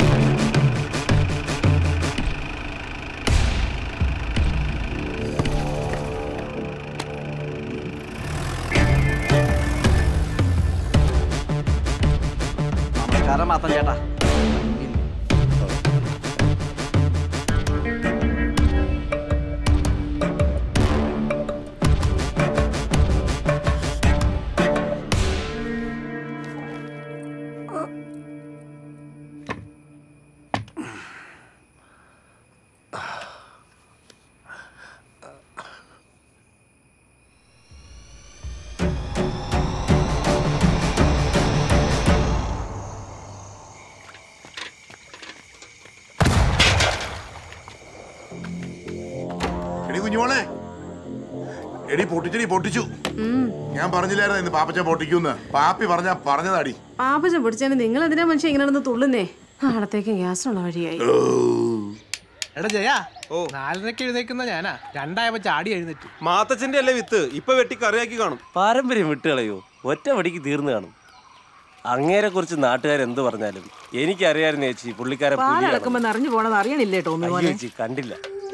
നമസ്കാരം മാത്തൻ ചേട്ടാ എടി കുഞ്ഞുമോളെ എടി പൊട്ടിച്ചടി പൊട്ടിച്ചു ഞാൻ പറഞ്ഞില്ലായിരുന്നു ഇന്ന് പാപ്പച്ച പൊട്ടിക്കൂന്ന് പാപ്പി പറഞ്ഞ പറഞ്ഞതാടി പാപ്പച്ചൻ പിടിച്ചാലും നിങ്ങൾ എന്തിനാ മനുഷ്യൻ ഇങ്ങനെ നടന്ന് തുള്ളുന്നേ നാളത്തേക്ക് ഗ്യാസുള്ള വഴിയായി എടാ ജയ ഓ നാലരക്ക് എഴുന്നേക്കുന്ന ഞാനാ രണ്ടായപ്പോ ചാടി എഴുന്നേറ്റ് മാത്തച്ഛന്റെ അല്ലേ വിത്ത് ഇപ്പൊ വെട്ടി കറിയാക്കി കാണും പാരമ്പര്യം വിട്ടുകളയോ ഒറ്റ വടിക്ക് തീർന്നു കാണും അങ്ങേരെ കുറിച്ച് നാട്ടുകാർ എന്ത് പറഞ്ഞാലും എനിക്കറിയായിരുന്നു ചേച്ചി പുള്ളിക്കാരെ പുലിയാണെന്ന്. പാലടക്കുമ്പോ നിറഞ്ഞു പോണത് അറിയണില്ലേ ടോമി അയ്യോ മോനെ ചേച്ചി കണ്ടില്ല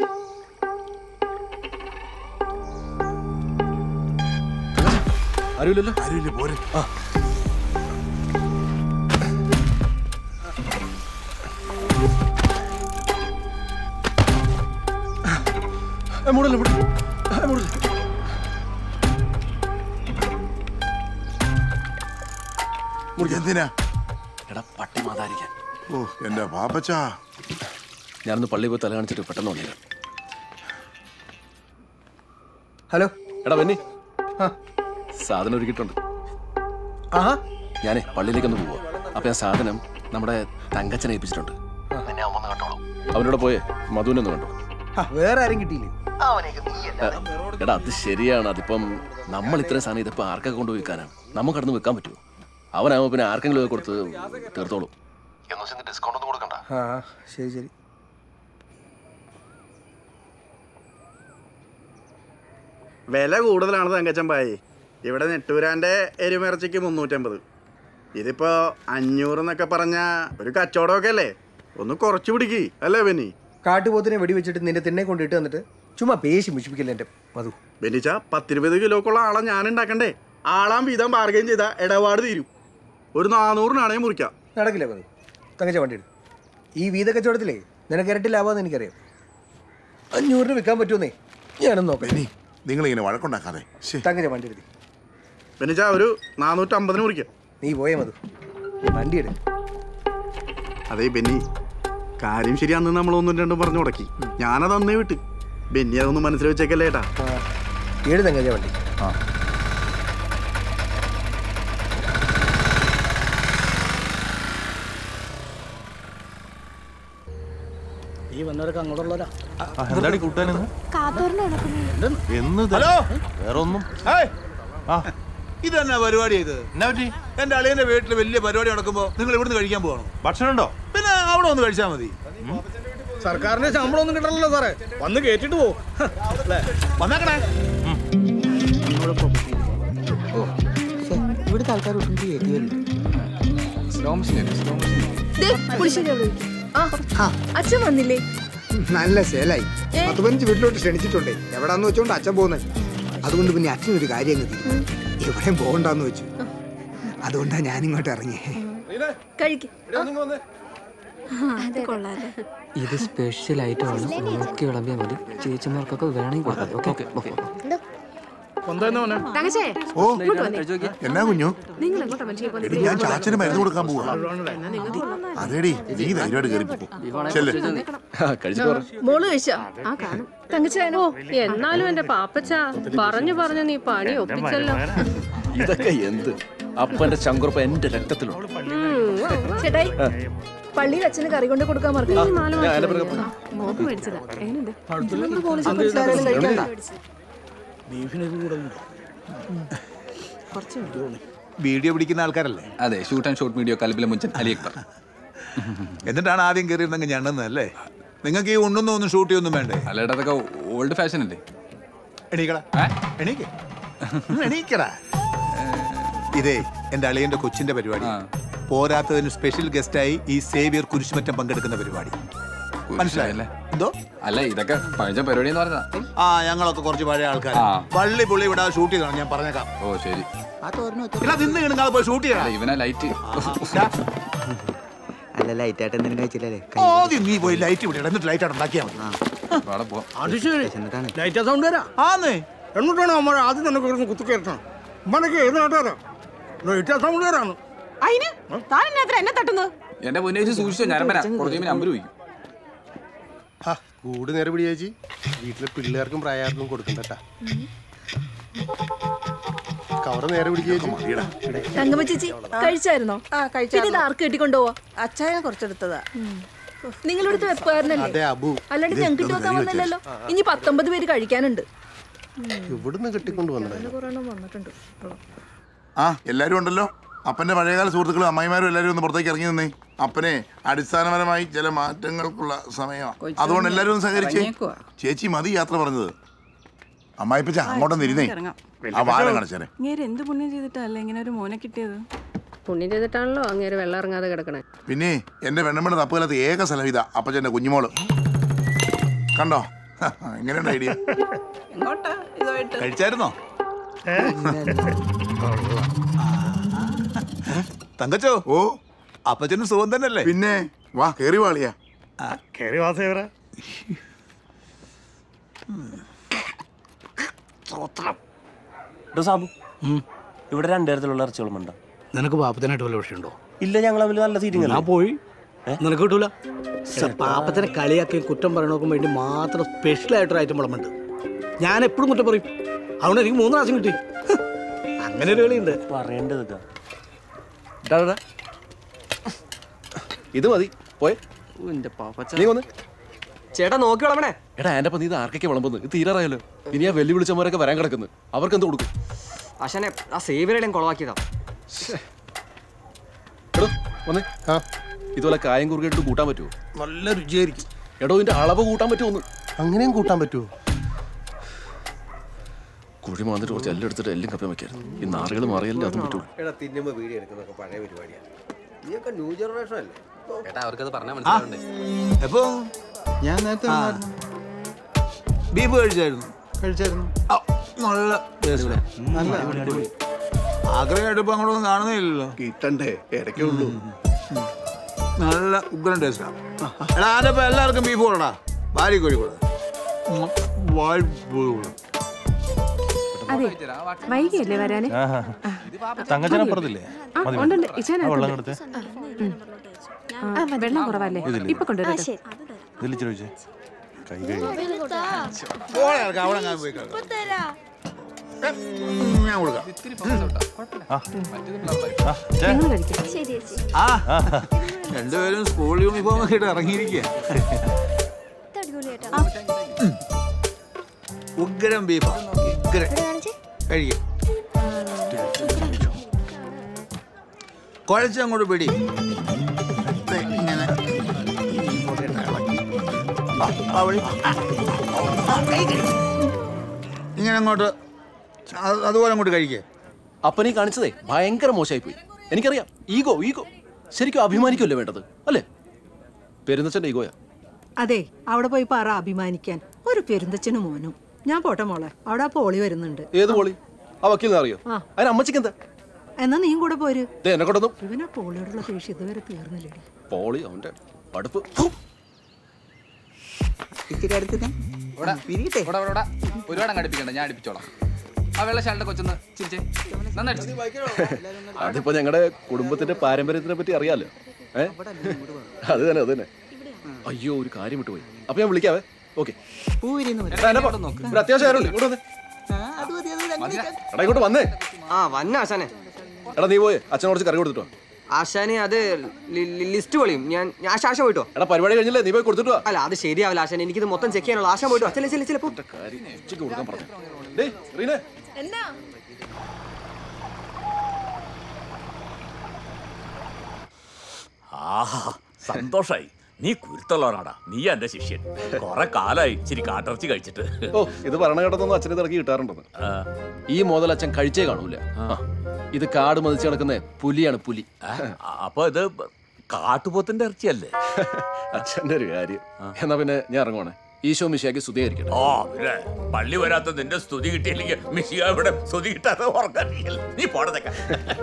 അറിയില്ലല്ലോ അറിയില്ല പോരെ എന്തിനാ എടാ പട്ടി മാതാരിക്കാൻ ഓ എന്റെ പാപ്പച്ചാ ഞാനൊന്ന് പള്ളി പോയി തല കാണിച്ചിട്ട് പെട്ടെന്ന് വന്നില്ല ഹലോ എടാ ബെന്നി സാധനം ഒരുക്കിയിട്ടുണ്ട് ആഹാ ഞാനേ പള്ളിയിലേക്കൊന്ന് പോവാ അപ്പൊ ഞാൻ സാധനം നമ്മുടെ തങ്കച്ചനെ ഏൽപ്പിച്ചിട്ടുണ്ട് അവനോട് പോയേ മധുവിനെ ഒന്ന് കണ്ടു വേറെ ആരും കിട്ടിയില്ലേ എടാ അത് ശരിയാണ് അതിപ്പം നമ്മൾ ഇത്രയും സാധനം ഇതിപ്പോ ആർക്കൊക്കെ കൊണ്ട് വിൽക്കാനാണ് നമുക്ക് കടന്ന് വിൽക്കാൻ പറ്റുമോ അവനാവുമ്പോ പിന്നെ ആർക്കെങ്കിലും ഒക്കെ കൊടുത്ത് തീർത്തോളും ഡിസ്കൗണ്ട് ഒന്നും കൊടുക്കണ്ട ആ ശരി ശരി വില കൂടുതലാണ് തങ്കച്ചൻ പായി ഇവിടെ നെട്ടൂരാൻ്റെ എരുമിറച്ചിക്ക് മുന്നൂറ്റമ്പത് ഇതിപ്പോ അഞ്ഞൂറ് എന്നൊക്കെ പറഞ്ഞ ഒരു കച്ചവടമൊക്കെ അല്ലേ ഒന്ന് കുറച്ച് പിടിക്ക് അല്ലേ ബെന്നി കാട്ടുപോത്തിനെ വെടിവെച്ചിട്ട് നിന്റെ തിണ്ണെ കൊണ്ടിട്ട് വന്നിട്ട് ചുമ്മാ പേശി മുഷിപ്പിക്കില്ല എന്റെ മധു ബെന്നിച്ച പത്തിരുപത് കിലോക്കുള്ള ആളെ ഞാൻ ഉണ്ടാക്കണ്ടേ ആളാം വീതം ബാർഗൈൻ ചെയ്ത ഇടപാട് തീരും ഒരു നാനൂറിനാണേ മുറിക്കാം നടക്കില്ല മധു തങ്കച്ച വണ്ടി എടുക്കും ഈ വീത കച്ചവടത്തിലേ നിനക്ക് ഇരട്ടി ലാഭമെന്ന് എനിക്കറിയാം അഞ്ഞൂറിന് വിൽക്കാൻ പറ്റുമെന്നേ ഞാനൊന്ന് നോക്കാം ബെന്നി നിങ്ങൾ ഇങ്ങനെ വഴക്കുണ്ടാക്കാതെ ശ്ശേ. തങ്കച്ച വണ്ടി എടുത്തി ബെന്നിച്ച ഒരു നാനൂറ്റമ്പതിന് മുറിക്കാം നീ പോയേ മധു വണ്ടി എടു അതേ ബെന്നി കാര്യം ശരി അന്ന് നമ്മൾ ഒന്നും രണ്ടും പറഞ്ഞു മുടക്കി ഞാനത് അന്നേ വിട്ട് ബെന്നി അതൊന്ന് മനസ്സിൽ വെച്ചേക്കല്ലേ ഏട്ടാ ഏഴ് തങ്കച്ച വണ്ടി ഈ വന്നവരൊക്കെ അങ്ങോട്ടുള്ളവരാ എന്താടി കൂട്ടാനെന്ന് എന്ന് ഹലോ വേറെ ഒന്നും ഇതെന്നാ പരിപാടി ഇത് എന്റെ അളിയന്റെ വീട്ടിൽ വലിയ പരിപാടി നടക്കുമ്പോ നിങ്ങൾ ഇവിടുന്ന് കഴിക്കാൻ പോകണം ഭക്ഷണം ഉണ്ടോ പിന്നെ അവിടെ ഒന്ന് കഴിച്ചാൽ മതി സർക്കാരിന്റെ ശമ്പളം ഒന്നും കിട്ടണല്ലോ സാറേ വന്ന് കേട്ടിട്ട് പോ വന്നേക്കണേ ഇവിടുത്തെ ആൾക്കാർ ഒട്ടും കയറ്റി അച്ഛൻ വന്നില്ലേ നല്ല സേലായി പത്ത് പതിനഞ്ച് വീട്ടിലോട്ട് ക്ഷണിച്ചിട്ടുണ്ടേ എവിടാന്ന് വെച്ചോണ്ട് അച്ഛൻ പോകുന്നത് അതുകൊണ്ട് പിന്നെ അച്ഛൻ ഒരു കാര്യം അങ്ങ് തീരുമാനിച്ചു. എവിടെയും പോകണ്ടെന്ന് വെച്ചു അതുകൊണ്ടാ ഞാനിങ്ങോട്ട് ഇറങ്ങി ഇത് സ്പെഷ്യൽ ഐറ്റം ആണ് നോക്കി വിളമ്പിയാൽ മതി ചേച്ചിമാർക്കൊക്കെ വേണമെങ്കിൽ കൊടുക്കാം ഓക്കെ ഓക്കെ തങ്കച്ചേ ഓ എന്നാ കുഞ്ഞു നിങ്ങൾ എങ്ങോട്ടാ മനുഷ്യ എടി ഞാൻ ചാച്ചന് മരുന്ന് കൊടുക്കാൻ പോവാ അതേടി നീ ധൈര്യമായിട്ട് കയറി പോ ചെല്ല് കഴിച്ചിട്ട് പറ മോള് കഴിച്ചോ ആ കാണും തങ്കച്ചേനോ എന്നാലും എന്റെ പാപ്പച്ച പറഞ്ഞു പറഞ്ഞു നീ പണി ഒപ്പിച്ചല്ലോ ഇതൊക്കെ എന്ത് അപ്പന്റെ ശങ്കുറപ്പ് എന്റെ രക്തത്തിലുണ്ട് ചേട്ടായി പള്ളിയിൽ അച്ഛന് കറി കൊണ്ട് കൊടുക്കാൻ മറക്കില്ല ഞാൻ അതിന്റെ പിറകെ പോയി. മോക്ക് മേടിച്ചതാ എങ്ങനെയുണ്ട് വീഡിയോ പിടിക്കുന്ന ആൾക്കാരല്ലേ അതെ ഷൂട്ട് ആൻഡ് ഷോട്ട് വീഡിയോ കലബിലെ മുഞ്ചൻ അലി അക്ബർ എന്നിട്ടാണ് ആദ്യം കയറിയിരുന്നെങ്കിൽ ഞണ്ണുന്നതല്ലേ നിങ്ങൾക്ക് ഈ ഉണ്ണൊന്നും ഒന്നും ഷൂട്ട് ചെയ്യൊന്നും വേണ്ടേ അല്ലേട്ടാ അതൊക്കെ ഓൾഡ് ഫാഷൻ അല്ലേ എണീക്കടാ എണീക്ക് ഒന്ന് എണീക്കടാ ഇതേ എന്റെ അളിയന്റെ കൊച്ചിന്റെ പരിപാടി പോരാത്തതിന് സ്പെഷ്യൽ ഗസ്റ്റായി ഈ സേവിയർ കുരിശുമറ്റം പങ്കെടുക്കുന്ന പരിപാടി മനസ്സിലായല്ലേ എന്തോ അല്ല ഇതൊക്കെ പഴച്ച പരിപാടി എന്ന് പറഞ്ഞതാ ആ ഞങ്ങളൊക്കെ കുറച്ച് പഴയ ആൾക്കാർ ആ. പള്ളി പുള്ളി ഇവിടെ ഷൂട്ട് ചെയ്തതാണ് ഞാൻ പറഞ്ഞേക്കാം ഓ ശരി ഇല്ല നിന്ന് കിണങ്ങാതെ പോയി ഷൂട്ട് അല്ല, ചെയ്യണം ഇവനാ ലൈറ്റ് അല്ല ലൈറ്റ് ആയിട്ട് എന്തെങ്കിലും കഴിച്ചില്ലേ ആദ്യം നീ പോയി ലൈറ്റ് ഇവിടെ എന്നിട്ട് ലൈറ്റ് അവിടെ ഉണ്ടാക്കിയാൽ മതി അവിടെ പോവാം അത് ശരി എന്നിട്ടാണ് ലൈറ്റ് സൗണ്ട് വരാ ആന്നേ എന്നിട്ടാണ് അമ്മ ആദ്യം തന്നെ കിടന്ന് കുത്തു കയറ്റണം ഉമ്മനൊക്കെ ഏത് നാട്ടുകാരാ ലൈറ്റ് സൗണ്ട് വരാണ് അതിന് താൻ എന്നാ എന്നെ തട്ടുന്നത് എന്റെ മുന്നേച്ച് സൂക്ഷിച്ചോ ഞാൻ വരാം കുറച്ച് കഴിയുമ്പോൾ നമ്പർ ചോദിക്കും കൂട് നേരെ പിടി ചേച്ചി വീട്ടിലെ പിള്ളേർക്കും പ്രായാർക്കും കൊടുക്കണ്ടട്ടാ കവറ് നേരെ പിടിക്കുക ചേച്ചി തങ്കമ്മ ചേച്ചി കഴിച്ചായിരുന്നോ ആ കഴിച്ചു പിന്നെ ഇത് ആർക്ക് കെട്ടിക്കൊണ്ടുപോവാ അച്ചായ കുറച്ചെടുത്തതാ നിങ്ങളെടുത്ത് വെപ്പായിരുന്നല്ലേ അതെ അബു അല്ലാണ്ട് ഞങ്ങൾക്ക് വെക്കാൻ വന്നില്ലല്ലോ ഇനി പത്തൊമ്പത് പേര് കഴിക്കാനുണ്ട് ഇവിടുന്ന് കെട്ടിക്കൊണ്ട് വന്നതാ കുറെണ്ണം വന്നിട്ടുണ്ട് ആ എല്ലാരും ഉണ്ടല്ലോ അപ്പന്റെ പഴയകാല സുഹൃത്തുക്കളും അമ്മായിമാരും എല്ലാരും ഒന്ന് പുറത്തേക്ക് ഇറങ്ങി നിന്നേ അപ്പനെ അടിസ്ഥാനപരമായി ചില മാറ്റങ്ങൾക്കുള്ള സമയമാണ് അതുകൊണ്ട് എല്ലാരും ഒന്ന് സഹകരിച്ചേ ചേച്ചി മതി യാത്ര പറഞ്ഞത് അമ്മായിപ്പച്ച അങ്ങോട്ടൊന്ന് ഇരുന്നേ ആ വാരം കാണിച്ചേരെ ഇങ്ങനെ എന്ത് പുണ്യം ചെയ്തിട്ടല്ലേ ഇങ്ങനെ ഒരു മോനെ കിട്ടിയത് പുണ്യം ചെയ്തിട്ടാണല്ലോ അങ്ങേര് വെള്ളം ഇറങ്ങാതെ കിടക്കണേ പിന്നെ എന്റെ വെണ്ണമ്മയുടെ തപ്പുകാലത്ത് ഏക സ്ഥലം ഇതാ അപ്പച്ചന്റെ കുഞ്ഞുമോള് കണ്ടോ എങ്ങനെയുണ്ട് ഐഡിയ എങ്ങോട്ടാ ഇതുമായിട്ട് കഴിച്ചായിരുന്നോ തങ്കച്ചോ ഓ അപ്പച്ചനും സുഖം തന്നെയല്ലേ പിന്നെ വാ കേറി വാളിയാ കയറി വാസേവരാ ഡോ സാബു ഇവിടെ രണ്ടുതരത്തിലുള്ള ഇറച്ചികളുമുണ്ടോ നിനക്ക് പാപ്പത്തിനായിട്ട് വല്ല വിഷയമുണ്ടോ ഇല്ല ഞങ്ങൾ തമ്മിൽ നല്ല സീറ്റിംഗ് ഞാൻ പോയി നിനക്ക് കിട്ടൂല പാപ്പത്തിനെ കളിയാക്കുകയും കുറ്റം പറയണോക്കും വേണ്ടി മാത്രം സ്പെഷ്യൽ ആയിട്ടൊരു ഐറ്റം വിളമ്പുണ്ട് ഞാൻ എപ്പോഴും കുറ്റം പറയും അതുകൊണ്ട് എനിക്ക് മൂന്ന് പ്രാവശ്യം കിട്ടി ഹ്, അങ്ങനെ ഒരു കളിയുണ്ട് പറയേണ്ടത് ഡാ, ഡാ, ഡാ. ഇത് മതി പോയെ നീ വന്ന് ചേട്ടാ നോക്കി വിളമണേ എടാ എന്റെ നീ ഇത് ആർക്കൊക്കെ വിളമ്പുന്നത് ഇത് തീരാറായല്ലോ ഇനി ആ വെല്ലു വിളിച്ചവരൊക്കെ വരാൻ കിടക്കുന്നു അവർക്ക് എന്ത് കൊടുക്കും അശനെ ആ സേവിയറുടെയും കുളവാക്കിയതാ എടോ വന്നേ ആ ഇതുപോലെ കായം കുറുകിട്ട് കൂട്ടാൻ പറ്റുമോ നല്ല രുചിയായിരിക്കും എടോ ഇതിന്റെ അളവ് കൂട്ടാൻ പറ്റുമോ അങ്ങനെയും കൂട്ടാൻ പറ്റുമോ കുഴി മാന്നിട്ട് കുറച്ച് എല്ലാം എടുത്തിട്ട് എല്ലാം കപ്പി വെക്കായിരുന്നു ഈ നാറുകൾ മാറിയല്ലേ അതും പറ്റുള്ളൂ എടാ തിന്നുമ്പോ വീഡിയോ എടുക്കുന്നൊക്കെ പഴയ പരിപാടിയാണ് നീയൊക്കെ ന്യൂ ജനറേഷൻ അല്ലേ ഏട്ടാ അവർക്കത് പറഞ്ഞാൽ മനസ്സിലാവണ്ടേ എപ്പോ ഞാൻ നേരത്തെ ആ. ബീഫ് കഴിച്ചായിരുന്നു കഴിച്ചായിരുന്നു ആ, നല്ല taste. ആഗ്രഹമായിട്ട് ഇപ്പൊ അങ്ങോട്ടൊന്നും കാണുന്നില്ലല്ലോ കിട്ടണ്ടേ ഇടയ്ക്കേ ഉള്ളൂ നല്ല ഉഗ്രൻ ടേസ്റ്റാ എടാ ആരപ്പോ എല്ലാവർക്കും ബീഫ് കൊടുടാ ഭാര്യ കോഴി കൂടെ അതെ വൈകിയല്ലേ വരാന് തങ്കച്ചനപ്പുറത്തില്ലേ ആ, ഉണ്ട്, ഉണ്ട്. ഇച്ചാനകത്തുണ്ട്. വെള്ളം കൊടുത്തേ ആ, വെള്ളം കുറവല്ലേ ഇപ്പൊ കൊണ്ടുവരാം ഇതിൽ ചോദിച്ചേ കൈ കഴുകി അവിടെ ഞാൻ പോയി കിടക്കാം. ഞാൻ കൊടുക്കാം നിങ്ങൾ കഴിക്കാം ആ രണ്ടുപേരും സ്കൂൾ യൂണിഫോം ഒക്കെ ഇട്ട് ഇറങ്ങിയിരിക്കുക ഉഗ്രം ബീഫാ ഉഗ്രം കഴിക്കും കുഴച്ചങ്ങോട്ട് പിടി ദേ, ഇങ്ങനെ ഇങ്ങോട്ട് ഇട്ട് ഇളക്കി. ആ, ആ വഴി. ഇങ്ങനെ അങ്ങോട്ട് അത് അതുപോലെ അങ്ങോട്ട് കഴിക്കേ അപ്പനീ കാണിച്ചതേ ഭയങ്കര മോശമായി പോയി എനിക്കറിയാം ഈഗോ ഈഗോ ശരിക്കും അഭിമാനിക്കുമല്ലേ വേണ്ടത് അല്ലേ പെരുന്നച്ചന്റെ ഈഗോയാ അതെ അവിടെ പോയി പറ അഭിമാനിക്കാൻ ഒരു പെരുന്തച്ഛനും മോനും ഞാൻ പോട്ടെ മോളെ അവിടെ ആ പോളി വരുന്നുണ്ട് ഏത് പോളി ആ വക്കീലിനെ അറിയോ ആ. അതിന് അമ്മച്ചിക്ക് എന്താ എന്നാ നീയും കൂടെ പോര് ദേ എന്നെ കൊണ്ടൊന്നും ഇവനാ പോളിയോടുള്ള ദേഷ്യം ഇതുവരെ തീർന്നില്ലടി പോളി അവന്റെ അടുപ്പ് ഇത്തിരി അടുത്ത് ഞാൻ ഇവിടെ ഇവിടെ ഇവിടെ ഇവിടെ ഒരുപാട് അങ്ങ് അടുപ്പിക്കണ്ട ഞാൻ അടുപ്പിച്ചോളാം ആ വെള്ളശാലിന്റെ കൊച്ചൊന്ന് ചിരിച്ചേ നന്നായിട്ട് അതിപ്പോ ഞങ്ങളുടെ കുടുംബത്തിന്റെ പാരമ്പര്യത്തിനെ പറ്റി അറിയാലോ ഏ അത് തന്നെ അത് തന്നെ അയ്യോ ഒരു കാര്യം വിട്ടുപോയി അപ്പൊ ഞാൻ വിളിക്കാവേ ഓക്കെ ഒരു അത്യാവശ്യം കാര്യമുണ്ട്. ഇങ്ങോട്ട് വന്നേ എടാ ഇങ്ങോട്ട് വന്നേ ആ വന്ന ആശാനെ എടാ നീ പോയേ അച്ഛൻ കുറച്ച് കറി കൊടുത്തിട്ടോ ആശാനെ അത് ലി- ലി- ലിസ്റ്റ് പൊളിയും ഞാൻ ഞാൻ ആശ ആശ പോയിട്ടോ എടാ പരിപാടി കഴിഞ്ഞില്ലേ നീ പോയി കൊടുത്തിട്ടോ അല്ല അത് ശരിയാവില്ല ആശാൻ എനിക്കിത് മൊത്തം ചെക്ക് ചെയ്യാനുള്ള ആശാൻ പോയിട്ടോ ചില ചില ചിലപ്പോ കാര്യം ഉച്ചയ്ക്ക് കൊടുക്കാൻ പറഞ്ഞു ഡേയ് റീനെ എന്താ ആഹാ സന്തോഷായി നീ കുരുത്തുള്ളവനാടാ നീ എന്റെ ശിഷ്യൻ കൊറേ കാലായി ഇച്ചിരി കാട്ടിറച്ചി കഴിച്ചിട്ട് ഓ ഇത് ഭരണഘടനൊന്നും അച്ഛനെ തിറക്കി കിട്ടാറുണ്ടെന്ന് ഈ മോതൽ അച്ഛൻ കഴിച്ചേ കാണൂല ആ. ഇത് കാട് മതിച്ച് കിടക്കുന്ന പുലിയാണ് പുലി അപ്പൊ ഇത് കാട്ടുപോത്തിന്റെ ഇറച്ചിയല്ലേ അച്ഛന്റെ ഒരു കാര്യം എന്നാ പിന്നെ ഞാൻ ഇറങ്ങുവാണ് ഈശോ മിശിയാക്കി സ്തുതിയായിരിക്കട്ടെ ഓ പിന്നെ പള്ളി വരാത്ത നിന്റെ സ്തുതി കിട്ടിയില്ലെങ്കിൽ മിശിക ഇവിടെ സ്തുതി കിട്ടാതെ ഉറക്കറിയില്ല നീ പോടതൊക്കെ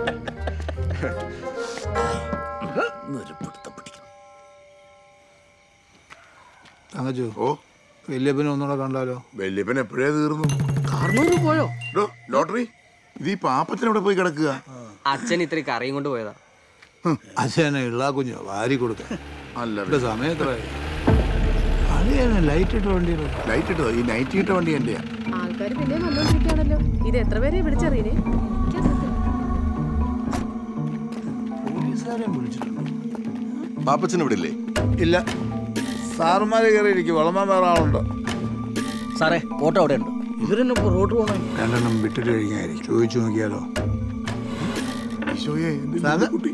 തങ്കച്ചു ഓ വല്യപ്പനെ ഒന്നുകൂടെ കണ്ടാലോ വല്യപ്പൻ എപ്പോഴേ തീർന്നു കാർന്നൂര് പോയോ ഡോ, ലോട്ടറി ഇത് ഈ പാപ്പത്തിന് ഇവിടെ പോയി കിടക്കുക അച്ഛൻ ഇത്തിരി കറിയും കൊണ്ട് പോയതാ അച്ഛനെ ഇള്ളാ കുഞ്ഞോ വാരി കൊടുക്കാൻ അല്ല ഇവിടെ സമയം എത്ര അത് ലൈറ്റ് ഇട്ട വണ്ടിയിലോ ലൈറ്റ് ഇട്ടതോ ഈ നൈറ്റ് ഇട്ട വണ്ടി എന്റെയാ ആൾക്കാർ പിന്നെ വന്നോണ്ടിരിക്കുകയാണല്ലോ ഇത് എത്ര പേരെ വിളിച്ചറിയണേ പാപ്പച്ചൻ ഇവിടെ ഇല്ലേ ഇല്ല സാറുമാര് കയറി ഇരിക്കും വളമാൻ വേറെ ആളുണ്ടോ സാറേ ഓട്ടോ അവിടെ ഉണ്ട് ഇവരെന്നെ ഇപ്പൊ റോഡ് പോകണേ രണ്ടെണ്ണം വിട്ടിട്ട് കഴിഞ്ഞായിരിക്കും ചോദിച്ചു നോക്കിയാലോ ഈശോയെ എന്ത് കുട്ടി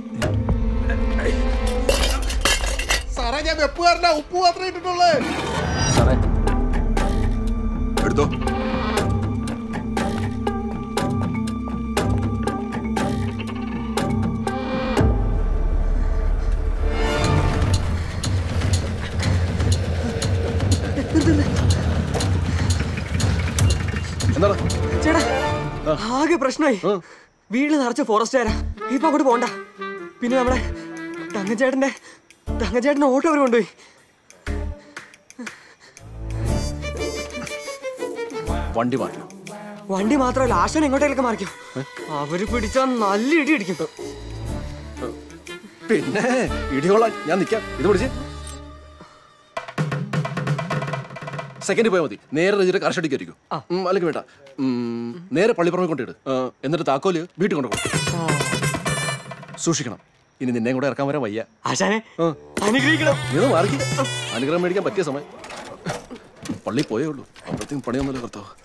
സാറേ ഞാൻ വെപ്പുകാരനാ ഉപ്പ് മാത്രമേ ഇട്ടിട്ടുള്ളേ സാറേ എടുത്തോ എന്താണ് ചേട്ടാ ആകെ പ്രശ്നമായി വീട്ടിൽ നിറച്ച ഫോറസ്റ്റുകാരാ ഇപ്പൊ അങ്ങോട്ട് പോണ്ട പിന്നെ നമ്മുടെ തങ്കച്ചേട്ടന്റെ തങ്കച്ചേട്ടന്റെ ഓട്ടോ അവർ കൊണ്ടുപോയി വണ്ടി മാറ്റണം വണ്ടി മാത്രമല്ല ആശാൻ എങ്ങോട്ടേലൊക്കെ മാറിക്കും അവര് പിടിച്ചാൽ നല്ല ഇടി ഇടിക്കും പിന്നെ ഇടികൊള്ളാൻ ഞാൻ നിൽക്കാം ഇത് പിടിച്ച് സെക്കൻഡ് പോയാൽ മതി നേരെ രജിയുടെ കർഷടിക്കായിരിക്കും അല്ലെങ്കിൽ വേണ്ട ഉം, നേരെ പള്ളിപ്പുറമെ കൊണ്ടിട് ആ, എന്നിട്ട് താക്കോല് വീട്ടിൽ കൊണ്ടുപോകും സൂക്ഷിക്കണം ഇനി നിന്നെ കൂടെ ഇറക്കാൻ വരാൻ വയ്യ ആശാനെ അനുഗ്രഹിക്കണം ഇത് മാറിക്ക് അനുഗ്രഹം മേടിക്കാൻ പറ്റിയ സമയം പള്ളി പോയേ ഉള്ളൂ അപ്പോഴത്തേക്കും പണിയൊന്നുമില്ല കർത്താവ്